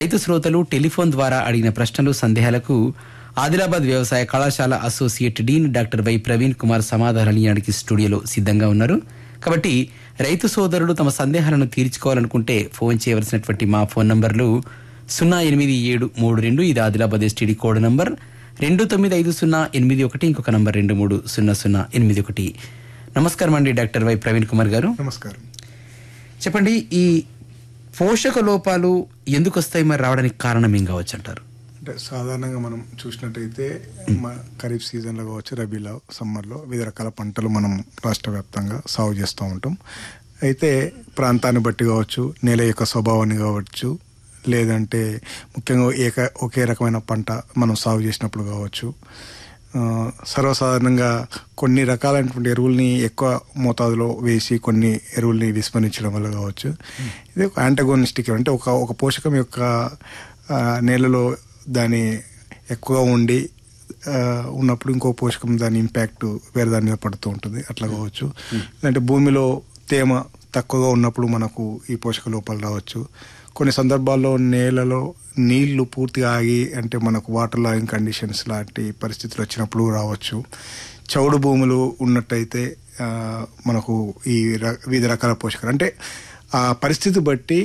రైతు శ్రోతలు టెలిఫోన్ ద్వారా అడిగిన ప్రశ్నలు సందేహాలకు ఆదిలాబాద్ వ్యవసాయ కళాశాల associate dean doctor Y Praveen Kumar సమాధానాలు ఇవ్వడానికి స్టూడియోలో సిద్ధంగా ఉన్నారు కాబట్టి రైతు సోదరులు తమ సందేహాలను తీర్చుకోవాలనుకుంటే ఫోన్ చేయవలసినటువంటి మా ఫోన్ నంబర్లు సున్నా ఎనిమిది ఏడు మూడు రెండు ఇది ఆదిలాబాద్ ఎస్టీడీ కోడ్ నంబర్ రెండు తొమ్మిది ఐదు సున్నా ఎనిమిది ఒకటి ఇంకొక నంబర్ రెండు మూడు సున్నా సున్నా ఎనిమిది ఒకటి నమస్కారం అండి డాక్టర్ వై ప్రవీణ్ కుమార్ గారు నమస్కారం చెప్పండి ఈ పోషక లోపాలు ఎందుకు వస్తాయి మరి రావడానికి కారణం ఏం కావచ్చు అంటారు అంటే సాధారణంగా మనం చూసినట్టయితే మన ఖరీఫ్ సీజన్లో కావచ్చు రబీలో సమ్మర్లో వివిధ రకాల పంటలు మనం రాష్ట్ర వ్యాప్తంగా సాగు చేస్తూ ఉంటాం అయితే ప్రాంతాన్ని బట్టి కావచ్చు నేల యొక్క స్వభావాన్ని కావచ్చు లేదంటే ముఖ్యంగా ఏక ఒకే రకమైన పంట మనం సాగు చేసినప్పుడు కావచ్చు ఆ, సర్వసాధారణంగా కొన్ని రకాలైనటువంటి ఎరువుల్ని ఎక్కువ మోతాదులో వేసి కొన్ని ఎరువుల్ని విస్మరించడం వల్ల కావచ్చు ఇది ఒక యాంటగోనిస్టిక్ అంటే ఒక ఒక పోషకం యొక్క ఆ, నేలలో దాని ఎక్కువగా ఉండి ఆ, ఉన్నప్పుడు ఇంకో పోషకం దాని ఇంపాక్ట్ వేరే దాని మీద పడుతూ ఉంటుంది అట్లా కావచ్చు లేదంటే భూమిలో తేమ తక్కువగా ఉన్నప్పుడు మనకు ఈ పోషక లోపాలు రావచ్చు కొన్ని సందర్భాల్లో నేలలో నీళ్లు పూర్తిగా ఆగి అంటే మనకు వాటర్ లాగింగ్ కండిషన్స్ లాంటి పరిస్థితులు వచ్చినప్పుడు రావచ్చు చౌడు భూములు ఉన్నట్టయితే ఆ, మనకు ఈ ర- వివిధ రకాల పోషకాలు అంటే ఆ పరిస్థితి బట్టి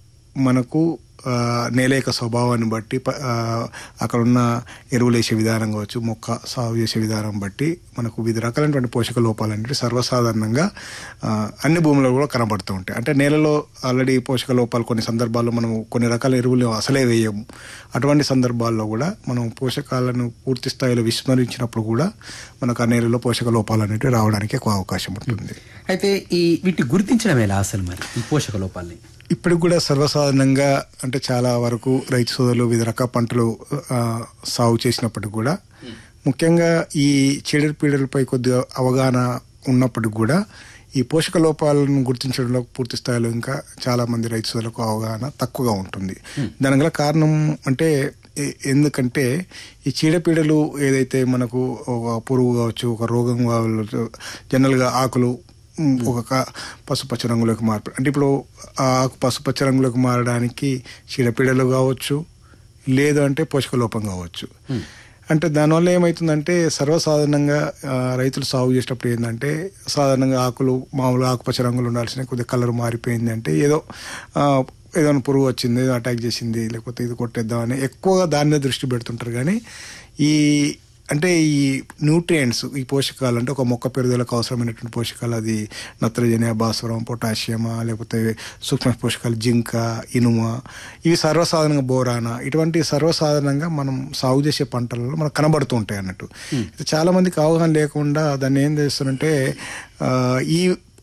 మనకు ఆ, నేల యొక్క స్వభావాన్ని బట్టి ప- ఆ, అక్కడ ఉన్న ఎరువులు వేసే విధానం కావచ్చు మొక్క సాగు చేసే విధానం బట్టి మనకు వివిధ రకాలైనటువంటి పోషక లోపాలు అనేవి సర్వసాధారణంగా ఆ, అన్ని భూముల్లో కూడా కనబడుతూ ఉంటాయి అంటే నేలలో ఆల్రెడీ పోషక లోపాలు కొన్ని సందర్భాల్లో మనం కొన్ని రకాల ఎరువులు అసలే వేయము అటువంటి సందర్భాల్లో కూడా మనం పోషకాలను పూర్తి స్థాయిలో విస్మరించినప్పుడు కూడా మనకు ఆ నేలలో పోషక లోపాలు అనేవి రావడానికి ఎక్కువ అవకాశం ఉంటుంది అయితే ఈ వీటిని గుర్తించడం ఎలా అసలు మరి ఈ పోషక లోపాలని ఇప్పటికి కూడా సర్వసాధారణంగా అంటే చాలా వరకు రైతు సోదరులు వివిధ రకాల పంటలు ఆ, సాగు చేసినప్పటికి కూడా ముఖ్యంగా ఈ చీడల పీడలపై కొద్దిగా అవగాహన ఉన్నప్పటికి కూడా ఈ పోషక లోపాలను గుర్తించడంలో పూర్తి స్థాయిలో ఇంకా చాలా మంది రైతు సోదరులకు అవగాహన తక్కువగా ఉంటుంది దానికి గల కారణం అంటే ఎ- ఎందుకంటే ఈ చీడపీడలు ఏదైతే మనకు ఒక పురుగు కావచ్చు ఒక రోగం కావచ్చు జనరల్గా ఆకులు ఉమ్, ఒక క- పసుపచ్చ రంగులోకి మార్పు అంటే ఇప్పుడు ఆ ఆకు పసుపచ్చ రంగులోకి మారడానికి చీడపీడలు కావచ్చు లేదు అంటే పోషక లోపం కావచ్చు అంటే దానివల్ల ఏమవుతుందంటే సర్వసాధారణంగా ఆ, రైతులు సాగు చేసేటప్పుడు ఏంటంటే సాధారణంగా ఆకులు మామూలుగా ఆకుపచ్చ రంగులు ఉండాల్సిన కొద్దిగా కలర్ మారిపోయింది అంటే ఏదో ఆ, ఏదైనా పురుగు వచ్చింది ఏదో అటాక్ చేసింది లేకపోతే ఇది కొట్టేద్దామని ఎక్కువగా దాని మీద దృష్టి పెడుతుంటారు కానీ ఈ అంటే ఈ న్యూట్రియంట్స్ ఈ పోషకాలు అంటే ఒక మొక్క పెరుగుదలకు అవసరమైనటువంటి పోషకాలు అది నత్రజని భాస్వరం పొటాషియమా లేకపోతే సూక్ష్మ పోషకాలు జింక ఇనుమ ఇవి సర్వసాధారణంగా బోరాన ఇటువంటి సర్వసాధారణంగా మనం సాగు చేసే పంటలలో మనకు కనబడుతూ ఉంటాయి అన్నట్టు అయితే చాలా మందికి అవగాహన లేకుండా దాన్ని ఏం చేస్తారంటే ఆ, ఈ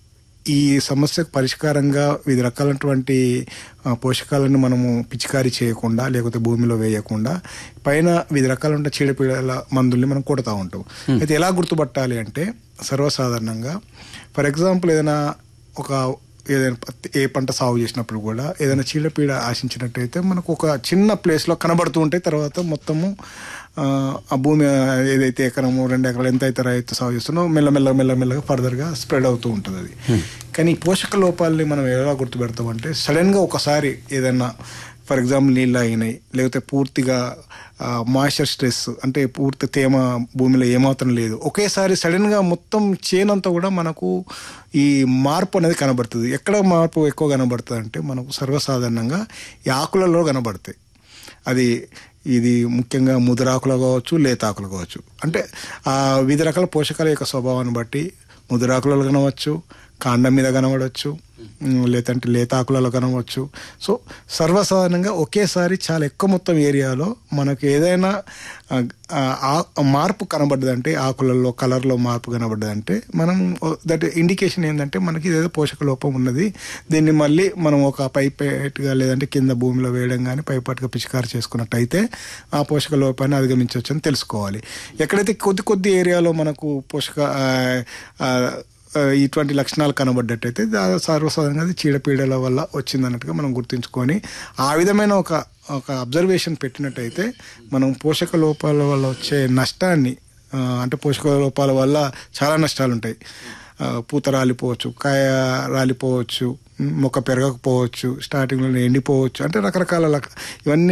ఈ సమస్యకు పరిష్కారంగా వివిధ రకాలైనటువంటి ఆ, పోషకాలను మనము పిచికారీ చేయకుండా లేకపోతే భూమిలో వేయకుండా పైన వివిధ రకాల చీడపీడల మందుల్ని మనం కొడతా ఉంటాం అయితే ఎలా గుర్తుపట్టాలి అంటే సర్వసాధారణంగా ఫర్ ఎగ్జాంపుల్ ఏదైనా ఒక ఏదైనా పత్తి- ఏ పంట సాగు చేసినప్పుడు కూడా ఏదైనా చీడపీడ ఆశించినట్టయితే మనకు ఒక చిన్న ప్లేస్లో కనబడుతూ ఉంటాయి తర్వాత మొత్తము ఆ, ఆ భూమి ఏదైతే ఎకరము రెండు ఎకరాలు ఎంత అయితే రైతు సాగు చేస్తున్నో మెల్లమెల్ల మెల్లమెల్లగా ఫర్దర్గా స్ప్రెడ్ అవుతూ ఉంటుంది అది కానీ ఈ పోషక లోపాలని మనం ఎలా గుర్తుపెడతామంటే సడన్గా ఒకసారి ఏదైనా ఫర్ ఎగ్జాంపుల్ నీళ్ళు అయినాయి లేకపోతే పూర్తిగా మాయిశ్చర్ స్ట్రెస్ అంటే పూర్తి తేమ భూమిలో ఏమాత్రం లేదు ఒకేసారి సడన్గా మొత్తం చేనంతా కూడా మనకు ఈ మార్పు అనేది కనబడుతుంది ఎక్కడ మార్పు ఎక్కువ కనబడుతుంది అంటే మనకు సర్వసాధారణంగా ఈ ఆకులలో కనబడతాయి అది ఇది ముఖ్యంగా ముదురాకులు కావచ్చు లేతాకులు కావచ్చు అంటే ఆ వివిధ రకాల పోషకాల యొక్క స్వభావాన్ని బట్టి ముదురాకులలో కనవచ్చు కాండం మీద కనబడవచ్చు ఉమ్, లేదంటే లేతాకులలో కనవచ్చు సో సర్వసాధారణంగా ఒకేసారి చాలా ఎక్కువ మొత్తం ఏరియాలో మనకు ఏదైనా ఆ, ఆ, ఆ మార్పు కనబడ్డదంటే ఆకులలో కలర్లో మార్పు కనబడ్డదంటే మనం దట్ ఇండికేషన్ ఏంటంటే మనకి ఏదో పోషక లోపం ఉన్నది దీన్ని మళ్ళీ మనం ఒక పైపేటుగా లేదంటే కింద భూమిలో వేయడం కానీ పైపాటుగా పిచికారి చేసుకున్నట్టయితే ఆ పోషక లోపాన్ని అధిగమించవచ్చు అని తెలుసుకోవాలి ఎక్కడైతే కొద్ది కొద్ది ఏరియాలో మనకు పోషక ఆ, ఆ, ఆ, ఇటువంటి లక్షణాలు కనబడ్డట్టయితే దా- సర్వసాధారణంగా అది చీడపీడల వల్ల వచ్చిందన్నట్టుగా మనం గుర్తుంచుకొని ఆ విధమైన ఒక ఒక అబ్జర్వేషన్ పెట్టినట్టయితే మనం పోషక లోపాల వల్ల వచ్చే నష్టాన్ని ఆ, అంటే పోషక లోపాల వల్ల చాలా నష్టాలు ఉంటాయి ఆ, ఆ, పూత రాలిపోవచ్చు కాయ రాలిపోవచ్చు ఉమ్, మొక్క పెరగకపోవచ్చు స్టార్టింగ్లో ఎండిపోవచ్చు అంటే రకరకాల లక్ష- ఇవన్నీ